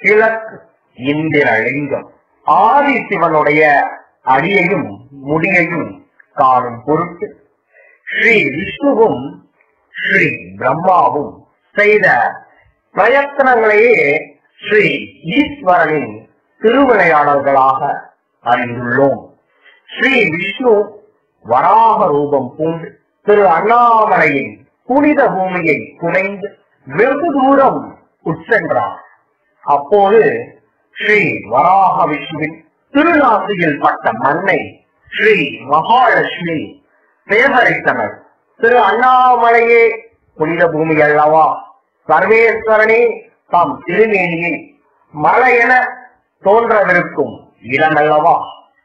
கிழக்கு இந்திரலிங்கம் ஆதி சிவனுடைய அடியையும் முடியையும் காணும் பொருட்டு ஸ்ரீ விஷ்ணுவும் ஸ்ரீ பிரம்மாவும் செய்த பிரயத்தனங்களையே ஸ்ரீ ஈஸ்வரனின் திருவிளையாடல்களாக அறிந்துள்ளோம் ஸ்ரீ விஷ்ணு வராக ரூபம் பூண்டு திரு அண்ணாமலையின் புனித பூமியை குறைந்து வெகு தூரம் உட்சென்றார் அப்போது ஸ்ரீ வராக விஷ்ணுவின் திருநாசியில் பட்ட மண்ணை ஸ்ரீ மகாலட்சுமி சேகரித்தனர் திரு அண்ணாமலையே புனித பூமி அல்லவா சர்வேஸ்வரனே தம் திருமேனியை மலையென தோன்றவிருக்கும் இடமல்லவா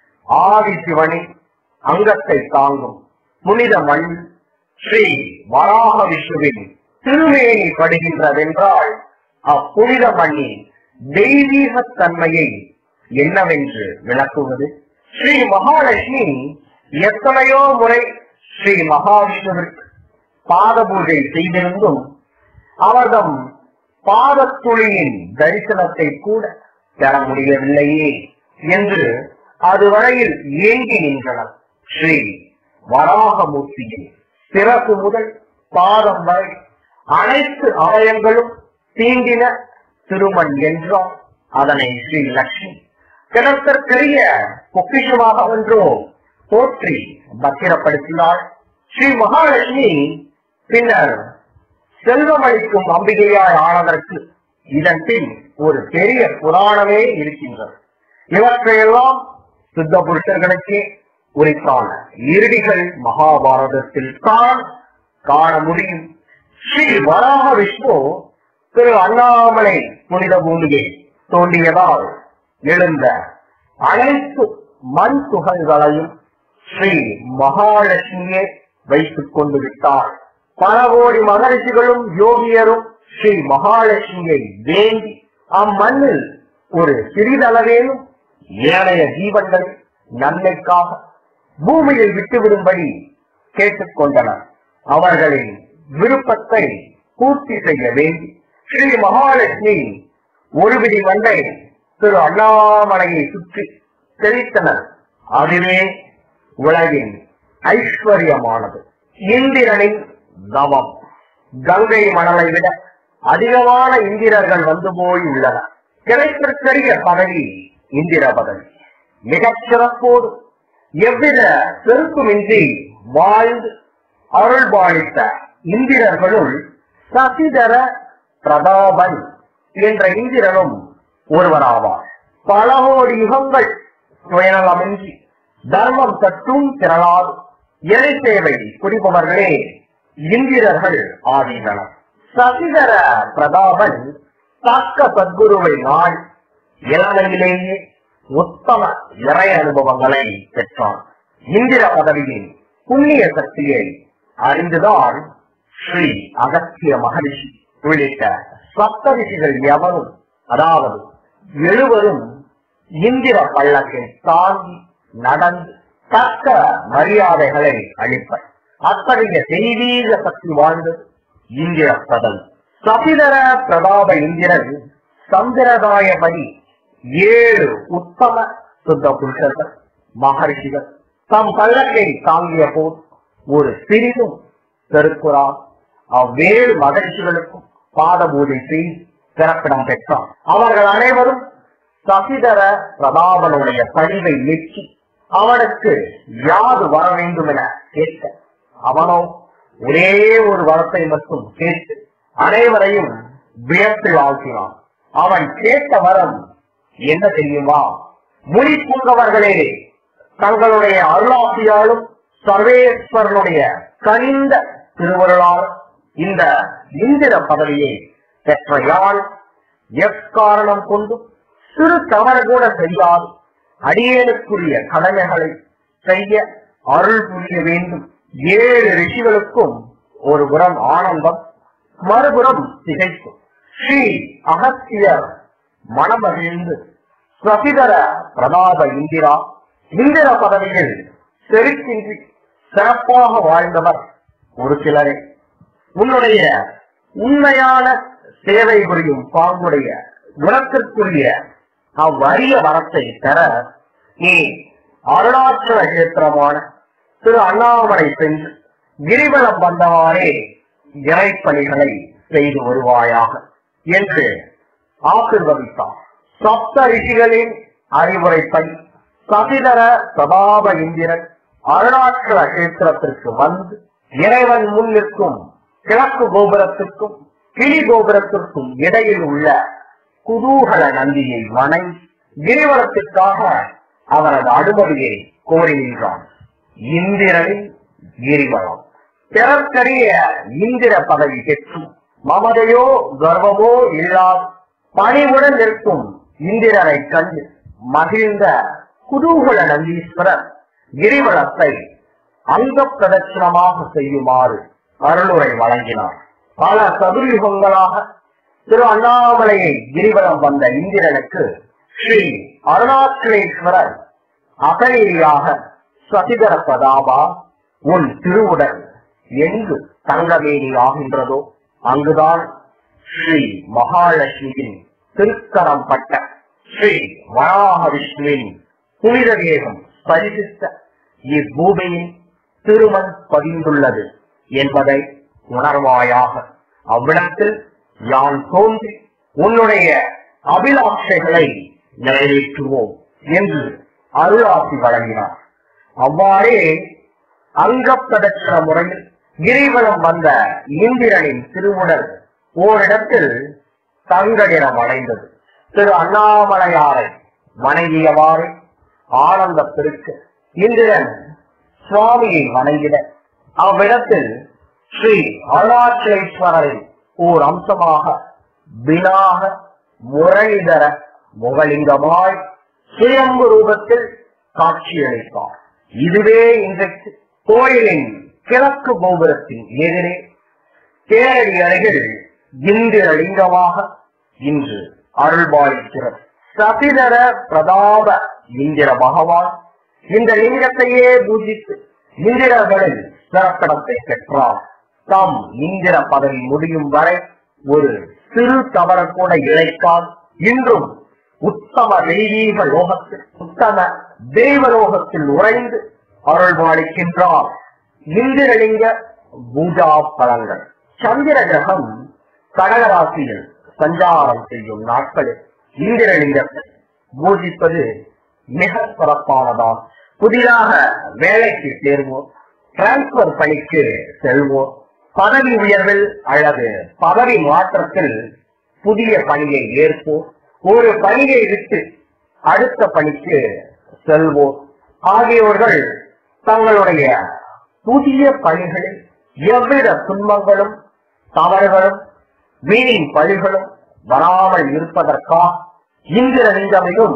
ஆதி சிவனின் அங்கத்தை தாங்கும் புனித மண் ஸ்ரீ வராக விஷ்ணுவின் திருமேனி படுகின்றதென்றால் அப்புனித மண்ணின் தெய்வீக தன்மையை என்னவென்று விளக்குவது ஸ்ரீ மகாலட்சுமி எத்தனையோ முறை ஸ்ரீ மகாவிஷ்ணுவிற்கு பாத பூஜை செய்திருந்தும் அவர்தம் பாதத்துளியின் தரிசனத்தை கூட பெற முடியவில்லையே என்று அதுவரையில் ஏங்கி நின்றனர் ஸ்ரீ வராகமூர்த்தியின் சிறப்பு முதல் பாதம் வரை அனைத்து அவயங்களும் தீண்டின திருமண் என்றால் அதனை ஸ்ரீ லட்சுமி கிணத்திற்கரிய பொக்கிஷமாக ஒன்றோ போற்றி பத்திரப்படுத்தினாள் ஸ்ரீ மகாலட்சுமி பின்னர் செல்வமளிக்கும் அம்பிகையாய் ஆனதற்கு இதன் பின் ஒரு பெரிய புராணமே இருக்கின்றது இவற்றையெல்லாம் சித்த புருஷர்களுக்கே உரித்தான இறுதிகள் மகாபாரதத்தில் தான் காண முடியும் ஸ்ரீ வராக விஷ்ணு திரு அண்ணாமலை புனித பூமியை தோண்டியதால் எழுந்த அனைத்து மண் துகள்களையும் ஸ்ரீ மகாலட்சுமியே வைத்துக் கொண்டு விட்டார் பல கோடி மகரிஷிகளும் யோகியரும் ஸ்ரீ மகாலட்சுமியை வேண்டி அம்மண்ணில் ஒரு சிறிதளவேனும் ஏனைய ஜீவன்கள் நன்மைக்காக பூமியில் விட்டுவிடும்படி கேட்டுக்கொண்டனர் அவர்களின் விருப்பத்தை பூர்த்தி செய்ய வேண்டி ஸ்ரீ மகாலட்சுமி ஒரு பிடி மண்டை திரு அண்ணாமலையை சுற்றி தெளித்தனர் அதுவே உலகின் ஐஸ்வர்யமானது இந்திரனின் தவம் கங்கை மணலை விட அதிகமான இந்திரர்கள் வந்து போய் உள்ளனர் கிடைத்திருக்கிற பதவி இந்திர பதவி மிகச் சிறப்போடு எவ்வித செருக்குமின்றி வாழ்ந்து அருள்பாலித்த இந்திரர்களுள் சசிதர பிரதாபன் என்ற இந்திரனும் ஒருவராவார் பல கோடி யுகங்கள் சுயநலமின்றி தர்மம் சற்றும் திரளாது எரி சேவை புரிபவர்களே இந்திரர்கள் ஆகின்றனர் சசிதர பிரதாபன் தக்க சத்குருவை நாள் இளமையிலேயே உத்தம இறை அனுபவங்களை பெற்றான் இந்திர பதவியின் புண்ணிய சக்தியை அறிந்துதான் ஸ்ரீ அகத்திய மகரிஷி உள்ளிட்ட சப்தரிஷிகள் எவரும் அதாவது எழுவரும் இந்திர பள்ளத்தை தாண்டி நடந்து தக்க மரியாதைகளை அளிப்பர் அத்தகைய தெய்வீக சக்தி வாழ்ந்தது இந்திர பதவி சபிதர பிரதாப இந்திரன் சந்திரதாயபடி ஏழு உத்தம சுத்த புருஷர்கள் மகர்ஷிகள் தம் பள்ளக்கை தாங்கிய போது ஒரு சிறிதும் பெருக்குறா அவ்வேழு மகர்ஷிகளுக்கும் பாத பூஜை செய்து பிறப்பிடம் பெற்றார் அவர்கள் அனைவரும் சசிதர பிரதாபனுடைய பணிவை மெச்சி அவனுக்கு யாது வர வேண்டும் என கேட்க அவனோ ஒரே ஒரு வரத்தை மட்டும் கேட்டு அனைவரையும் வியப்பில் ஆழ்த்தினான் அவன் கேட்ட வரம் என்ன தெரியுமா முனி பூங்கவர்களே தங்களுடைய அருளாசியாலும் சர்வேஸ்வரனுடைய கனிந்த திருவருளால் இந்த இந்திர பதவியை பெற்ற யாழ் எக்காரணம் கொண்டும் சிறு தவறு கூட செய்யாது அடியேனுக்குரிய கடமைகளை செய்ய அருள் புரிய வேண்டும் ஏழு ரிஷிகளுக்கும் ஒரு புறம் ஆனந்தம் மறுபுறம் திகைப்பு ஸ்ரீ அகத்தியர் மனமகிழ்ந்து சசிதர பிரதாப இந்திரா இந்திர பதவியில் செருக்கின்றி சிறப்பாக வாழ்ந்தவர் ஒரு சிலரே உன்னுடைய உண்மையான சேவை புரியும் பாங்குடைய குணத்திற்குரிய அவ்வரிய வரத்தை பெற நீ அருணாச்சல கஷேத்திரமான திரு அண்ணாமலை சென்று கிரிவலம் வந்தவாறே இறைப்பணிகளை செய்து வருவாயாக என்று ஆசிர்வதித்தார் சப்த ரிஷிகளின் அறிவுரைப்படி சசிதர பிரபாப இந்திரன் அருணாச்சல கஷேத்திரத்திற்கு வந்து இறைவன் முன் நிற்கும் கிழக்கு கோபுரத்திற்கும் கிளி கோபுரத்திற்கும் இடையில் உள்ள குதூகல நந்தியை வணங்கி கிரிவலத்திற்காக அவரது அனுமதியை கோரி நின்றான் இந்திரனின் கிரிவலம் பிறர்க்கரிய இந்திர பதவி பெற்றும் மமதையோ கர்வமோ இல்லாத பணிவுடன் நிற்கும் இந்திரனை கண்டு மகிழ்ந்த குதூகல நந்தீஸ்வரர் கிரிவலத்தை அங்க பிரதட்சணமாக செய்யுமாறு அருளுரை வழங்கினார் பல சதுர்யுகங்களாக திரு அண்ணாமலையை கிரிவலம் வந்த இந்திரனுக்கு ஸ்ரீ அருணாச்சலேஸ்வரர் அகலியாக சசிதர பிரதாபா உன் திருவுடல் எங்கு தங்கவேணி ஆகின்றதோ அங்குதான் ஸ்ரீ மகாலட்சுமியின் திருக்கரம் பட்ட ஸ்ரீ வராக விஷ்ணுவின் புனித தேகம் ஸ்பரிசித்த இப்பூமியின் திருமண் பதிந்துள்ளது என்பதை உணர்வாயாக அவ்விடத்தில் யான் தோன்றி உன்னுடைய அபிலாஷைகளை நிறைவேற்றுவோம் என்று அருளாசி வழங்கினார் அவ்வாறே அங்க பிரதட்சண முறையில் கிரிவலம் வந்த இந்திரனின் திருவுடல் ஓரிடத்தில் தங்க நிறம் அடைந்தது திரு அண்ணாமலையாரை வணங்கியவாறு ஆனந்த பெருக்க இந்திரன் சுவாமியை வணங்கிட அவ்விடத்தில் ஸ்ரீ அருணாச்சலேஸ்வரரின் ஓர் அம்சமாக வினாக முரளிதர முகலிங்கமாய் சுயம்பு ரூபத்தில் காட்சியளித்தார் இதுவே இன்றைக்கு கோயிலின் கிழக்கு கோபுரத்தின் எதிரே தேரடி அருகில் இந்திரலிங்கமாக இன்று அருள்பாலிக்கிறது சசிதர பிரதாப இந்திர பகவான் இந்த லிங்கத்தையே பூஜித்து இந்திரர்களில் சிறப்பிடத்தை பெற்றார் தாம் இந்திர பதவி முடியும் வரை ஒரு சிறு தவறு கூட இழைக்கால் இன்றும் உத்தம தெய்வீக லோகத்தில் உத்தம தெய்வலோகத்தில் உறைந்து அருள்பாலிக்கின்றார் இந்திரலிங்க பூஜா பலங்கள் சந்திர கிரகம் கடகராசியில் சஞ்சாரம் செய்யும் நாட்களில் இந்திரலிங்கத்தை பூஜிப்பது மிக சிறப்பானதாம் புதிதாக வேலைக்கு சேர்வோம் டிரான்ஸ்பர் பணிக்கு செல்வோம் பதவி உயர்வில் அல்லது பதவி மாற்றத்தில் புதிய பணியை ஏற்போம் ஒரு பணியை விட்டு அடுத்த பணிக்கு செல்வோம் ஆகியோர்கள் தங்களுடைய புதிய பணிகளில் எவ்வித துன்பங்களும் தவறுகளும் வீணின் பழிகளும் வராமல் இருப்பதற்காக இந்திர லிங்கமையும்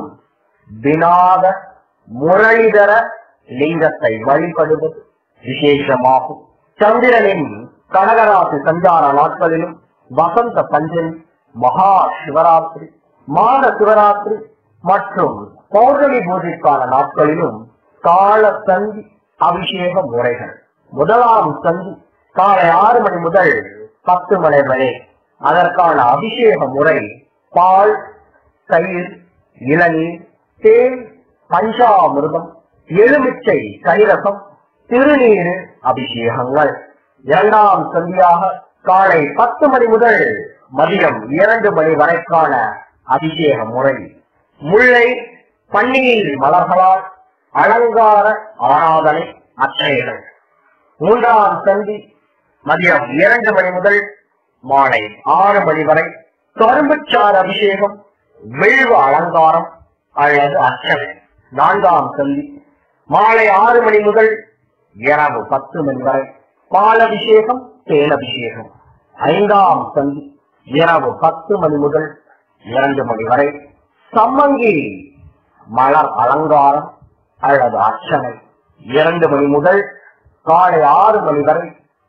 வினாத முரளிதர லிங்கத்தை வழிபடுவது விசேஷமாகும் சந்திரனின் கடகராசி சஞ்சார நாட்களிலும் வசந்த பஞ்சமி மகா சிவராத்திரி மாத சிவராத்திரி மற்றும் பௌர்ணமி பூஜைக்கான நாட்களிலும் கால சந்தி அபிஷேக முறைகள் முதலாம் சந்தி காலை ஆறு மணி முதல் பத்து மணி வரை அதற்கான அபிஷேக முறை பால் தயிர் இளநீர் தேன் பஞ்சாமிர்தம் எலுமிச்சை கைரசம் திருநீரு அபிஷேகங்கள் இரண்டாம் சந்தியாக காலை பத்து மணி முதல் மதியம் இரண்டு மணி வரைக்கான அபிஷேக முறை முல்லை பன்னீர் மலர்களால் அலங்கார ஆராதனை அச்சைகள் மூன்றாம் சந்தி மதியம் இரண்டு மணி முதல் மாலை ஆறு மணி வரை கரும்புச்சாறு அபிஷேகம் வில்வ அலங்காரம் அல்லது அர்ச்சனை நான்காம் சந்தி மாலை ஆறு மணி முதல் இரவு பத்து மணி வரை பாலபிஷேகம் தேனபிஷேகம் ஐந்தாம் சந்தி இரவு பத்து மணி முதல் இரண்டு மணி வரை சம்மங்கி மலர் அலங்காரம் அல்லது அர்ச்சனை இரண்டு மணி முதல் காலை ஆறு மணி வரை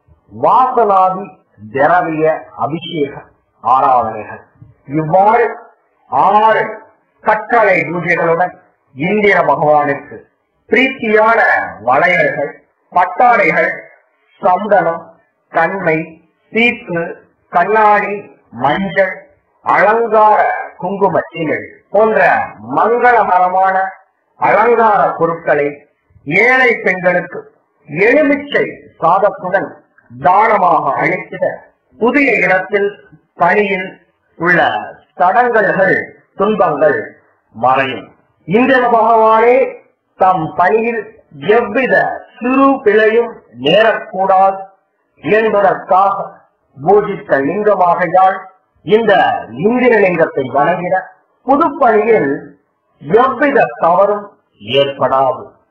வாசனாதி திரவிய அபிஷேக ஆராதனைகள் இவ்வாறு ஆறு கட்டளை பூஜைகளுடன் இந்திர பகவானுக்கு பிரீத்தியான வளையல்கள் பட்டாடைகள் சந்தனம் கண்மை சீப்பு கண்ணாடி மஞ்சள் அலங்கார குங்குமச்சிமிழ் போன்ற மங்களகரமான அலங்கார பொருட்களை ஏழை பெண்களுக்கு எலுமிச்சை சாதத்துடன் தானமாக அளித்திட புதிய இடத்தில் பணியில் உள்ள தடங்கல்கள் துன்பங்கள் மறையும் இந்திர பகவானே தம் பணியில் எவ்வித சிறு பிழையும் நேரக்கூடாது என்பதற்காக பூஜித்த லிங்கமாகையால் இந்த இந்திர லிங்கத்தை வணங்கிட புதுப்பணியில் எவ்வித தவறும் ஏற்படாது